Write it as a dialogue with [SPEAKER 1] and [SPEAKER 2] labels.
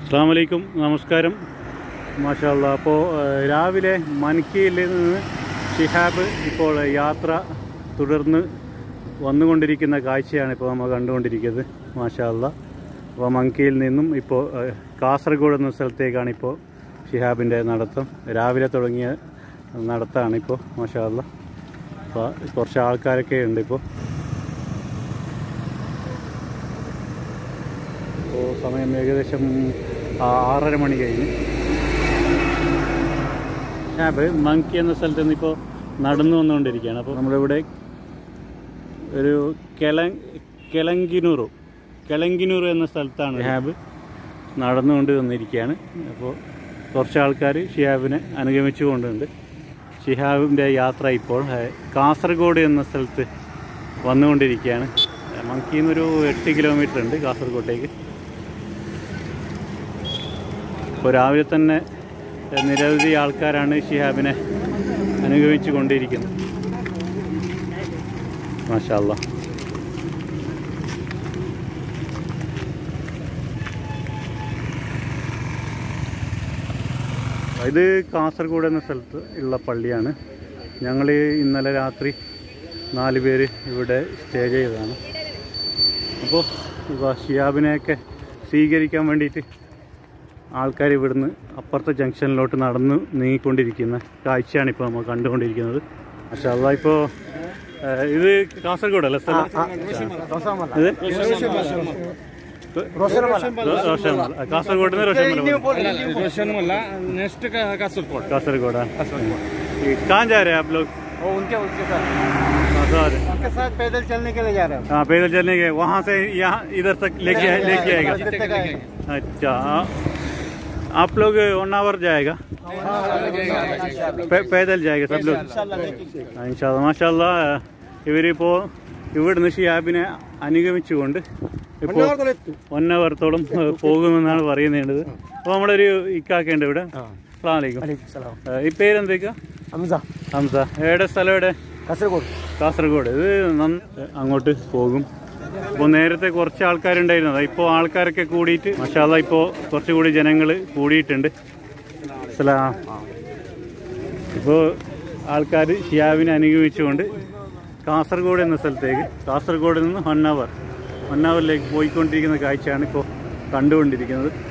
[SPEAKER 1] അസ്സാം വലൈക്കും നമസ്കാരം മാഷാല്ല അപ്പോൾ രാവിലെ മൻകിയിൽ നിന്ന് ഷിഹാബ് ഇപ്പോൾ യാത്ര തുടർന്ന് വന്നുകൊണ്ടിരിക്കുന്ന കാഴ്ചയാണ് ഇപ്പോൾ നമ്മൾ കണ്ടുകൊണ്ടിരിക്കുന്നത് മാഷാല്ല അപ്പോൾ മൻകിയിൽ നിന്നും ഇപ്പോൾ ഏഹ്, കാസർഗോഡ് എന്ന സ്ഥലത്തേക്കാണ് ഇപ്പോൾ ഷിഹാബിൻ്റെ നടത്തം രാവിലെ തുടങ്ങിയ നടത്താണ് ഇപ്പോൾ മാഷാല്ല അപ്പോൾ കുറച്ച് ആൾക്കാരൊക്കെ ഉണ്ട് ഇപ്പോൾ ഇപ്പോൾ സമയം ഏകദേശം ആറര മണി കഴിഞ്ഞു ഷാബ് മങ്കി എന്ന സ്ഥലത്ത് നിന്ന് ഇപ്പോൾ നടന്നു വന്നുകൊണ്ടിരിക്കുകയാണ് അപ്പോൾ നമ്മളിവിടെ ഒരു കെല കെലങ്കിനൂറു കെലങ്കിനൂർ എന്ന സ്ഥലത്താണ് ഷിഹാബ് നടന്നുകൊണ്ട് വന്നിരിക്കുകയാണ് അപ്പോൾ കുറച്ച് ആൾക്കാർ ഷിഹാബിനെ അനുഗമിച്ചു കൊണ്ടുണ്ട് ഷിഹാബിൻ്റെ യാത്ര ഇപ്പോൾ ഏഹ്, കാസർഗോഡ് എന്ന സ്ഥലത്ത് വന്നുകൊണ്ടിരിക്കുകയാണ് മങ്കിയിൽ നിന്നൊരു എട്ട് കിലോമീറ്റർ ഉണ്ട് കാസർഗോട്ടേക്ക് ഇപ്പോൾ രാവിലെ തന്നെ ഏഹ്, നിരവധി ആൾക്കാരാണ് ഷിഹാബിനെ അനുഗമിച്ചു കൊണ്ടിരിക്കുന്നത് മാഷാല്ല ഇത് കാസർഗോഡ് എന്ന സ്ഥലത്ത് ഉള്ള പള്ളിയാണ് ഞങ്ങൾ ഇന്നലെ രാത്രി നാല് പേര് ഇവിടെ സ്റ്റേ ചെയ്തതാണ് അപ്പോൾ ഇപ്പോൾ ഷിയാബിനെയൊക്കെ സ്വീകരിക്കാൻ വേണ്ടിയിട്ട് ആൾക്കാർ ഇവിടുന്ന് അപ്പുറത്തെ ജംഗ്ഷനിലോട്ട് നടന്ന് നീങ്ങിക്കൊണ്ടിരിക്കുന്ന കാഴ്ചയാണ് ഇപ്പോൾ നമ്മൾ കണ്ടുകൊണ്ടിരിക്കുന്നത് പക്ഷേ അതാ ഇപ്പോൾ ഇത് കാസർഗോഡ് അല്ലേ സ്ഥലം ഇത് റോഷൻമല കാസർഗോഡ് നിന്ന് റോഷൻമല
[SPEAKER 2] रोशनमला नेक्स्ट कासरकोट
[SPEAKER 1] कासरगोड़ा ये कहाँ जा रहे हैं आप लोग
[SPEAKER 2] वो उनके उसके साथ
[SPEAKER 1] हाँ, तो आ रहे हैं।
[SPEAKER 2] उनके साथ पैदल चलने के लिए जा रहे
[SPEAKER 1] हाँ पैदल चलने के वहाँ से यहाँ इधर तक लेके लेके आएगा
[SPEAKER 2] हैं
[SPEAKER 1] अच्छा आ- आप लोग वन आवर जाएगा പേ- पैदल जाएगा सब लोग ആ, ഇൻഷാല്ലാ മാഷാല്ലാ ഇവരിപ്പോ ഇവിടുന്ന് ഷിയാബിനെ അനുഗമിച്ചുകൊണ്ട് ഇപ്പോൾ വൺ അവറത്തോളം പോകുമെന്നാണ് പറയുന്നത് അപ്പോൾ നമ്മളൊരു ഇക്കാക്കുണ്ട് ഇവിടെ അസ്സലാമു അലൈക്കും ഏ, ഈ പേരെന്തൊക്കെയാ
[SPEAKER 2] हमजा
[SPEAKER 1] ഹംസ എവിടെ സ്ഥലം എവിടെ
[SPEAKER 2] कासरकोट
[SPEAKER 1] കാസർഗോഡ് ഇത് നന്ന- അങ്ങോട്ട് പോകും അപ്പോൾ നേരത്തെ കുറച്ച് ആൾക്കാരുണ്ടായിരുന്നത് ഇപ്പോൾ ആൾക്കാരൊക്കെ കൂടിയിട്ട് മഷാല ഇപ്പോൾ കുറച്ചുകൂടി ജനങ്ങൾ കൂടിയിട്ടുണ്ട് സലാം ഇപ്പോൾ ആൾക്കാർ ഷിയാവിനെ അനുഗമിച്ചുകൊണ്ട് കാസർഗോഡ് എന്ന സ്ഥലത്തേക്ക് കാസർഗോഡിൽ നിന്ന് വൺ അവർ വൺ അവറിലേക്ക് പോയിക്കൊണ്ടിരിക്കുന്ന കാഴ്ചയാണ് ഇപ്പോൾ കണ്ടുകൊണ്ടിരിക്കുന്നത്